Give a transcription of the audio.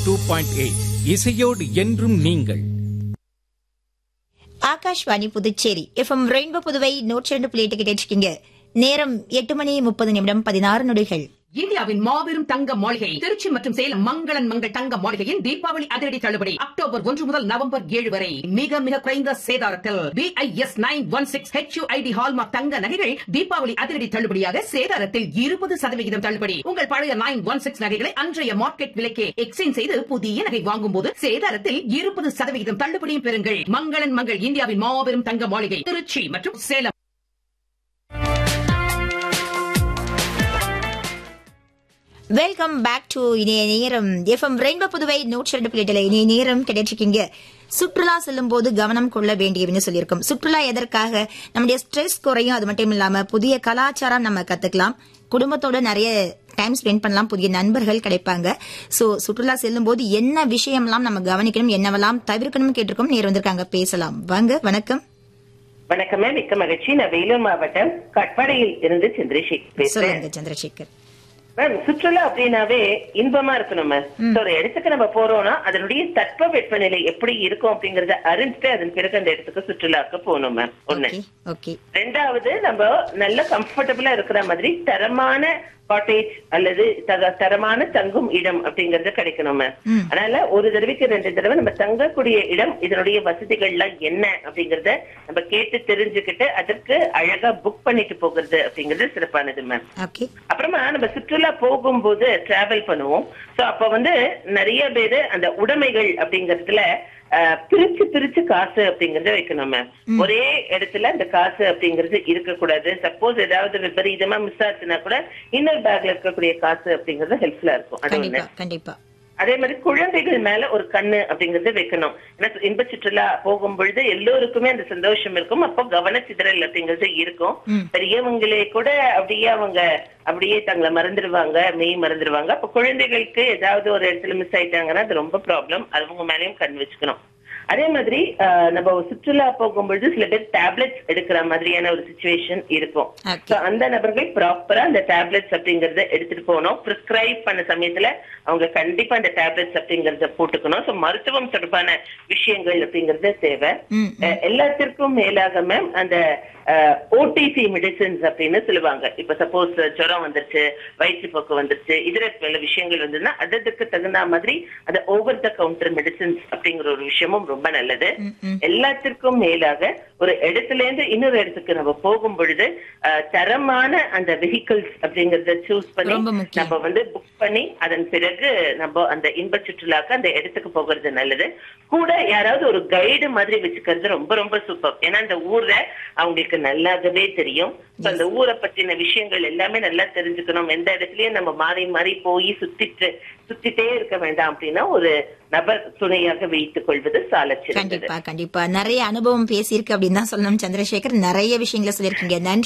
Two point eight இசையோடு என்றும் நீங்கள் ஆகாஷ்வாணி புதுச்சேரி எஃப்எம் ரெயின்போ புதுவை நூற்றி ரெண்டு புள்ளி எட்டு கேட்டிருக்கீங்க நேரம் எட்டு மணி முப்பது நிமிடம் பதினாறு நொடிகள் இந்தியாவின் மாபெரும் தங்க மாளிகை திருச்சி மற்றும் சேலம் மங்களன் மங்கள் தங்க மாளிகையின் தீபாவளி அதிரடி தள்ளுபடி அக்டோபர் ஒன்று முதல் நவம்பர் ஏழு வரை மிக மிக குறைந்த சேதாரத்தில் BIS nine one six HUID hallmark தங்க நகைகள் தீபாவளி அதிரடி தள்ளுபடியாக சேதாரத்தில் இருபது சதவிகிதம் தள்ளுபடி உங்கள் பழைய நைன் ஒன் சிக்ஸ் நகைகளை அன்றைய மார்க்கெட் விலைக்கே எக்ஸ்சேஞ்ச் செய்து புதிய நகை வாங்கும் போது சேதாரத்தில் இருபது சதவிகிதம் தள்ளுபடியும் பெறுங்கள் மங்களன் மங்கள் இந்தியாவின் மாபெரும் தங்க மாளிகை திருச்சி மற்றும் சேலம் வெல்கம் பேக் டு இணைய நேரம் எஃப்எம் ரெயின்போ புதுவை நூற்றி ரெண்டு புள்ளி எட்டுல இணைய நேரம் கிடைச்சிருக்கீங்க சுற்றுலா செல்லும் போது கவனம் கொள்ள வேண்டியதுன்னு சொல்லியிருக்கோம் சுற்றுலா எதற்காக நம்முடைய ஸ்ட்ரெஸ் குறையும் அது மட்டும் இல்லாம புதிய கலாச்சாரம் நம்ம கத்துக்கலாம் குடும்பத்தோட நிறைய டைம் ஸ்பெண்ட் பண்ணலாம் புதிய நண்பர்கள் கிடைப்பாங்க சோ சுற்றுலா செல்லும் போது என்ன விஷயம்லாம் நம்ம கவனிக்கணும் என்னவெல்லாம் தவிர்க்கணும் கேட்டிருக்கோம் நேர் வந்திருக்காங்க பேசலாம் வாங்க வணக்கம் வணக்கமே மிக்க மகிழ்ச்சி நான் வேலூர் மாவட்டம் கட்பாடியில் இருந்து சந்திரசேகர் பேசுறேன் சொல்லுங்க சந்திரசேகர் மேம் சுற்றுலா அப்படின்னாவே இன்பமா இருக்கணும் மேம் So, ஒரு இடத்துக்கு நம்ம போறோம்னா அதனுடைய தட்ப வெப்பநிலை எப்படி இருக்கும் அப்படிங்கறத அறிஞ்சுட்டு அதன் பிறகு அந்த இடத்துக்கு சுற்றுலாக்கு போகணும் மேம் ஒண்ணு ஓகே ஓகே ரெண்டாவது நம்ம நல்ல கம்ஃபர்டபுளா இருக்கிற மாதிரி தரமான காட்டேஜ் அல்லது தக- தரமான தங்கும் இடம் அப்படிங்கறது கிடைக்கணும் மேம் ம். அதனால ஒரு தடவைக்கு ரெண்டு தடவை நம்ம தங்கக்கூடிய இடம் இதனுடைய வசதிகள்லாம் என்ன அப்படிங்கறத நம்ம கேட்டு தெரிஞ்சுக்கிட்டு அதற்கு அழகா புக் பண்ணிட்டு போகிறது அப்படிங்கிறது சிறப்பானது மேம் ஓகே அப்புறமா நம்ம சுற்றுலா போகும்போது டிராவல் பண்ணுவோம் சோ அப்ப வந்து நிறைய பேரு அந்த உடைமைகள் அப்படிங்கறதுல அஹ், பிரிச்சு பிரிச்சு காசு அப்படிங்கறத வைக்கணும் மேம் ஒரே இடத்துல அந்த காசு அப்படிங்கறது இருக்கக்கூடாது சப்போஸ் ஏதாவது விபரீதமா மிஸ் ஆச்சுன்னா கூட இன்னொரு பேக்ல இருக்கக்கூடிய காசு அப்படிங்கறது ஹெல்ப்ஃபுல்லா இருக்கும் அது ஒண்ணு கண்டிப்பா கண்டிப்பா அதே மாதிரி குழந்தைகள் மேல ஒரு கண்ணு அப்படிங்கறது வைக்கணும் ஏன்னா இன்ப சுற்றுலா போகும் பொழுது எல்லோருக்குமே அந்த சந்தோஷம் இருக்கும் அப்போ கவனச்சிதறல் அப்படிங்கிறது இருக்கும் ம். பெரியவங்களே கூட அப்படியே அவங்க அப்படியே தங்களை மறந்துடுவாங்க மெய் மறந்துடுவாங்க அப்ப குழந்தைகளுக்கு ஏதாவது ஒரு இடத்துல மிஸ் ஆயிட்டாங்கன்னா அது ரொம்ப ப்ராப்ளம் அவங்க மேலயும் கண் வச்சுக்கணும் அதே மாதிரி ஆஹ், நம்ம சுற்றுலா போகும்பொழுது சில பேர் டேப்லெட்ஸ் எடுக்கிற மாதிரியான ஒரு சுச்சுவேஷன் இருக்கும் ஓகே So, அந்த நபர்கள் ப்ராப்பரா அந்த டேப்லெட்ஸ் அப்படிங்கறத எடுத்துட்டு போகணும் பிரிஸ்கிரைப் பண்ண சமயத்துல அவங்க கண்டிப்பா அந்த டேப்லெட்ஸ் அப்படிங்கறத போட்டுக்கணும் சோ மருத்துவம் தொடர்பான விஷயங்கள் அப்படிங்கறது தேவை ம் அஹ், எல்லாத்திற்கும் மேலாக மேம் அந்த ஓடிசி மெடிசின்ஸ் அப்படின்னு சொல்லுவாங்க இப்ப சப்போஸ் ஜுரம் வந்துருச்சு வயிற்றுப்போக்கு வந்துருச்சு இதர பல விஷயங்கள் வந்ததுன்னா அதற்கு தகுந்த மாதிரி அந்த ஓவர் த கவுண்டர் மெடிசின்ஸ் அப்படிங்கிற ஒரு விஷயமும் ரொம்ப நல்லது ம், ம். எல்லாத்திற்கும் மேலாக ஒரு இடத்துல இருந்து இன்னொரு இடத்துக்கு நம்ம போகும் பொழுது அஹ், தரமான அந்த வெஹிக்கிள்ஸ் அப்படிங்கறத சூஸ் பண்ணி ரொம்ப முக்கியம். நம்ம வந்து புக் பண்ணி அதன் பிறகு நம்ம அந்த இன்ப சுற்றுலாக்கு அந்த இடத்துக்கு போகிறது நல்லது கூட யாராவது ஒரு கைடு மாதிரி வச்சுக்கிறது ரொம்ப ரொம்ப சூப்பர் ஏன்னா அந்த ஊர்ல அவங்களுக்கு நல்லாகவே தெரியும் So, அந்த ஊரை பத்தின விஷயங்கள் எல்லாமே நல்லா தெரிஞ்சுக்கணும் எந்த இடத்துலயும் நம்ம மாறி மாறி போய் சுத்திட்டு சுத்திட்டே இருக்க வேண்டாம் அப்படின்னா ஒரு நபர் துணையாக வைத்துக் கொள்வது சாலச் சிறந்தது கண்டிப்பா கண்டிப்பா நிறைய அனுபவம் பேசியிருக்கு அப்படின்னு தான் சொல்லணும் சந்திரசேகர் நிறைய விஷயங்களை சொல்லியிருக்கீங்க நன்றி